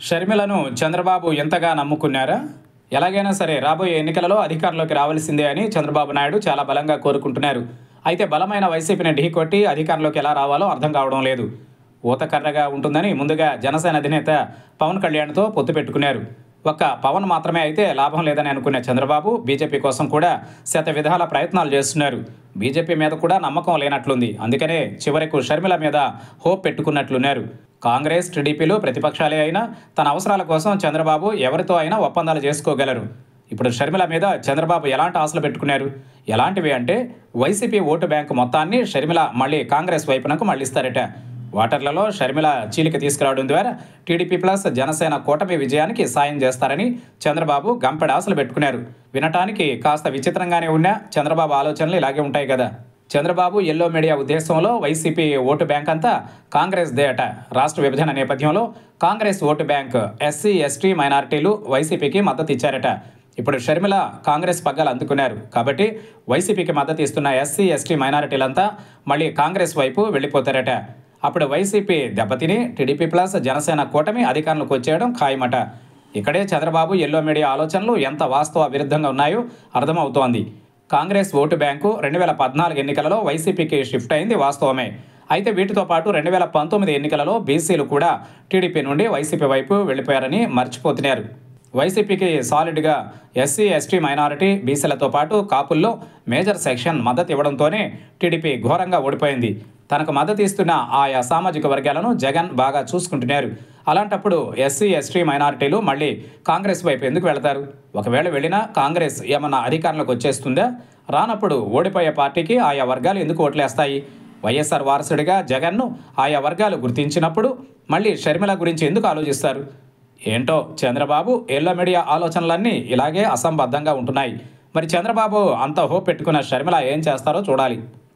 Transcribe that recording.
షర్మిలను చంద్రబాబు ఎంతగా నమ్ముకున్నారా ఎలాగైనా సరే రాబోయే ఎన్నికలలో అధికారంలోకి రావాల్సిందే అని చంద్రబాబు నాయుడు చాలా బలంగా కోరుకుంటున్నారు అయితే బలమైన వైసీపీని ఢీకొట్టి అధికారంలోకి ఎలా రావాలో అర్థం కావడం లేదు ఊతకర్రగా ఉంటుందని ముందుగా జనసేన అధినేత పవన్ కళ్యాణ్తో పొత్తు పెట్టుకున్నారు ఒక్క పవన్ మాత్రమే అయితే లాభం లేదని అనుకునే చంద్రబాబు బీజేపీ కోసం కూడా శత విధాల ప్రయత్నాలు చేస్తున్నారు బీజేపీ మీద కూడా నమ్మకం లేనట్లుంది అందుకనే చివరకు షర్మిల మీద హోప్ పెట్టుకున్నట్లున్నారు కాంగ్రెస్ టీడీపీలు ప్రతిపక్షాలే అయినా తన అవసరాల కోసం చంద్రబాబు ఎవరితో అయినా ఒప్పందాలు చేసుకోగలరు ఇప్పుడు షర్మిల మీద చంద్రబాబు ఎలాంటి ఆశలు పెట్టుకున్నారు ఎలాంటివి అంటే వైసీపీ ఓటు బ్యాంకు మొత్తాన్ని షర్మిల మళ్ళీ కాంగ్రెస్ వైపునకు మళ్ళిస్తారట ఓటర్లలో షర్మిల చీలిక తీసుకురావడం ద్వారా టీడీపీ ప్లస్ జనసేన కూటమి విజయానికి సాయం చేస్తారని చంద్రబాబు గంపెడ ఆశలు పెట్టుకున్నారు వినటానికి కాస్త విచిత్రంగానే ఉన్నా చంద్రబాబు ఆలోచనలు ఇలాగే ఉంటాయి కదా చంద్రబాబు ఎల్లో మీడియా ఉద్దేశంలో వైసీపీ ఓటు బ్యాంక్ అంతా కాంగ్రెస్ దే అట రాష్ట్ర విభజన నేపథ్యంలో Congress vote bank SC ST మైనారిటీలు వైసీపీకి మద్దతు ఇచ్చారట ఇప్పుడు షర్మిల కాంగ్రెస్ పగ్గాలు అందుకున్నారు కాబట్టి వైసీపీకి మద్దతు ఇస్తున్న ఎస్సీ ఎస్టీ మైనారిటీలంతా మళ్ళీ కాంగ్రెస్ వైపు వెళ్ళిపోతారట అప్పుడు వైసీపీ దెబ్బతిని టీడీపీ ప్లస్ జనసేన కూటమి అధికారంలోకి వచ్చేయడం ఖాయమట ఇక్కడే చంద్రబాబు ఎల్లో మీడియా ఆలోచనలు ఎంత వాస్తవ విరుద్ధంగా ఉన్నాయో అర్థమవుతోంది కాంగ్రెస్ ఓటు బ్యాంకు రెండు వేల పద్నాలుగు ఎన్నికలలో వైసీపీకి షిఫ్ట్ అయింది వాస్తవమే అయితే వీటితో పాటు రెండు వేల పంతొమ్మిది ఎన్నికలలో బీసీలు కూడా టీడీపీ నుండి వైసీపీ వైపు వెళ్ళిపోయారని మర్చిపోతున్నారు వైసీపీకి సాలిడ్గా ఎస్సీ ఎస్టీ మైనారిటీ బీసీలతో పాటు కాపుల్లో మేజర్ సెక్షన్ మద్దతు ఇవ్వడంతోనే టీడీపీ ఘోరంగా ఓడిపోయింది తనకు మద్దతు ఇస్తున్న ఆయా సామాజిక వర్గాలను జగన్ బాగా చూసుకుంటున్నారు అలాంటప్పుడు ఎస్సీ ఎస్టీ మైనారిటీలు మళ్ళీ కాంగ్రెస్ వైపు ఎందుకు వెళతారు ఒకవేళ వెళ్ళినా కాంగ్రెస్ ఏమన్నా అధికారంలోకి వచ్చేస్తుందా రానప్పుడు ఓడిపోయే పార్టీకి ఆయా వర్గాలు ఎందుకు ఓట్లేస్తాయి వైఎస్ఆర్ వారసుడిగా జగన్ను ఆయా వర్గాలు గుర్తించినప్పుడు మళ్ళీ షర్మిల గురించి ఎందుకు ఆలోచిస్తారు ఏంటో చంద్రబాబు ఎల్లో మీడియా ఆలోచనలన్నీ ఇలాగే అసంబద్ధంగా ఉంటున్నాయి మరి చంద్రబాబు అంత హోప్ పెట్టుకున్న షర్మిల ఏం చేస్తారో చూడాలి